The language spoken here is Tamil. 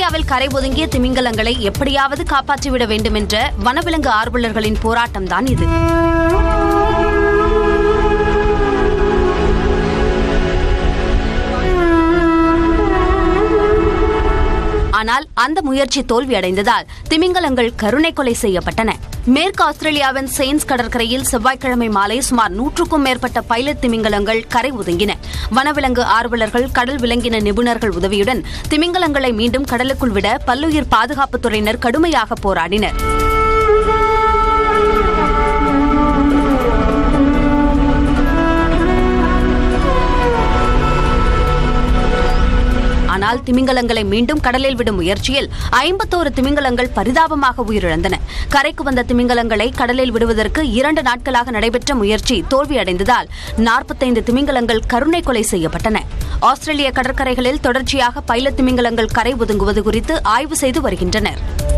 ஆஸ்திரேலியாவில் கரை ஒதுங்கிய திமிங்கலங்களை எப்படியாவது காப்பாற்றிவிட வேண்டும் என்ற வனவிலங்கு ஆர்வலர்களின் போராட்டம்தான் இது ஆனால் அந்த முயற்சி தோல்வியடைந்ததால் திமிங்கலங்கள் கருணை கொலை செய்யப்பட்டன மேற்கு ஆஸ்திரேலியாவின் செயின்ஸ் கடற்கரையில் செவ்வாய்க்கிழமை மாலை சுமார் நூற்றுக்கும் மேற்பட்ட பைலட் திமிங்கலங்கள் கரை ஒதுங்கின வனவிலங்கு ஆர்வலர்கள் கடல் விலங்கின நிபுணர்கள் உதவியுடன் திமிங்கலங்களை மீண்டும் கடலுக்குள் விட பல்லுயிர் பாதுகாப்புத்துறையினர் கடுமையாக போராடினர் ஆனால் திமிங்கலங்களை மீண்டும் கடலில் விடும் முயற்சியில் ஐம்பத்தோரு திமிங்கலங்கள் பரிதாபமாக உயிரிழந்தன கரைக்கு வந்த திமிங்கலங்களை கடலில் விடுவதற்கு இரண்டு நாட்களாக நடைபெற்ற முயற்சி தோல்வியடைந்ததால் நாற்பத்தைந்து திமிங்கலங்கள் கருணை கொலை செய்யப்பட்டன ஆஸ்திரேலிய கடற்கரைகளில் தொடர்ச்சியாக பைலட் திமிங்கலங்கள் கரை ஒதுங்குவது குறித்து ஆய்வு செய்து வருகின்றனர்